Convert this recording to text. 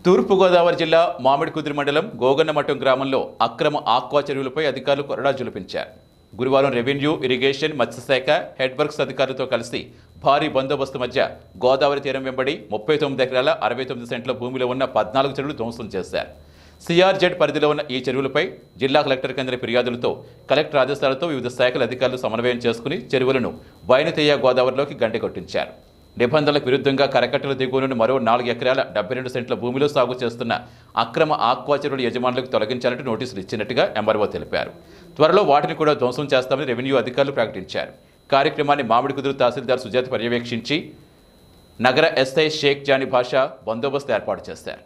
తూర్పుగోదావరి జిల్లా మామిడికుదిరి మండలం గోగన్నమఠం గ్రామంలో అక్రమ ఆక్వా చెరువులపై అధికారులు కొరడా జులిపించారు గురువారం రెవెన్యూ ఇరిగేషన్ మత్స్యశాఖ హెడ్ వర్క్స్ అధికారులతో కలిసి భారీ బందోబస్తు మధ్య గోదావరి తీరం వెంబడి ముప్పై తొమ్మిది ఎకరాల అరవై తొమ్మిది సెంట్ల భూమిలో ఉన్న పద్నాలుగు చెరువులు ధ్వంసం చేశారు సిఆర్జెడ్ పరిధిలో ఉన్న ఈ చెరువులపై జిల్లా కలెక్టర్ కేంద్ర ఫిర్యాదులతో కలెక్టర్ ఆదేశాలతో వివిధ శాఖల అధికారులు సమన్వయం చేసుకుని చెరువులను వైనతేయ గోదావరిలోకి గంటకొట్టించారు నిబంధనలకు విరుద్ధంగా కరకట్టల దిగువన మరో నాలుగు ఎకరాల డెబ్బై రెండు సెంట్ల భూమిలో సాగు చేస్తున్న అక్రమ ఆక్వా చెరువుల యజమానులకు తొలగించాలంటూ నోటీసులు ఇచ్చినట్టుగా ఎంఆర్ఓ తెలిపారు త్వరలో వాటిని కూడా ధ్వంసం చేస్తామని రెవెన్యూ అధికారులు ప్రకటించారు కార్యక్రమాన్ని మామిడి కుదురు తహసీల్దార్ సుజాత పర్యవేక్షించి నగర ఎస్ఐ షేక్ జానీ భాష బందోబస్తు ఏర్పాటు చేశారు